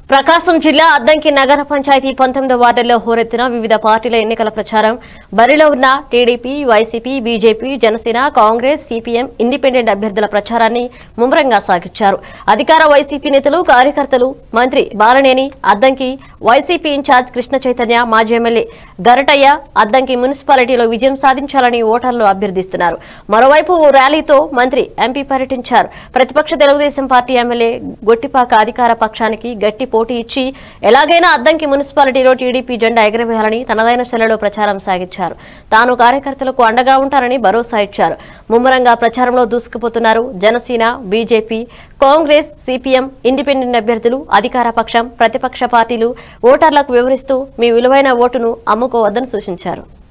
ప్రకాశం జిల్లా అద్దంకి నగర పంచాయతీ పంతొమ్మిదో వార్డుల్లో హోరెత్తిన వివిధ పార్టీల ఎన్నికల ప్రచారం బరిలో ఉన్న TDP YCP BJP Janasena Congress CPM independent అభ్యర్థుల ప్రచారాన్ని ముమ్మరంగా సాగించారు అధికార వైసీపీ నేతలు కార్యకర్తలు మంత్రి బాలనేని అద్దంకి వైసీపీ ఇన్ఛార్జ్ కృష్ణ చైతన్య మాజీ ఎమ్మెల్యే గరటయ్య అద్దంకి మున్సిపాలిటీలో విజయం సాధించాలని ఓటర్లు అభ్యర్థిస్తున్నారు మరోవైపు ఓ ర్యాలీతో మంత్రి ఎంపీ పర్యటించారు ప్రతిపక్ష తెలుగుదేశం పార్టీ ఎమ్మెల్యే గొట్టిపాక అధికార పక్షానికి గట్టి పోటీ ఇచ్చి ఎలాగైనా అద్దంకి మున్సిపాలిటీలో టీడీపీ జెండా ఎగరవేయాలని తనదైన శైలిలో ప్రచారం సాగించారు తాను కార్యకర్తలకు అండగా ఉంటారని భరోసా ఇచ్చారు ముమ్మరంగా ప్రచారంలో దూసుకుపోతున్నారు Janasena BJP Congress CPM independent అభ్యర్థులు అధికార పక్షం ప్రతిపక్ష పార్టీలు ఓటర్లకు వివరిస్తూ మీ విలువైన ఓటును అమ్ముకోవద్దని సూచించారు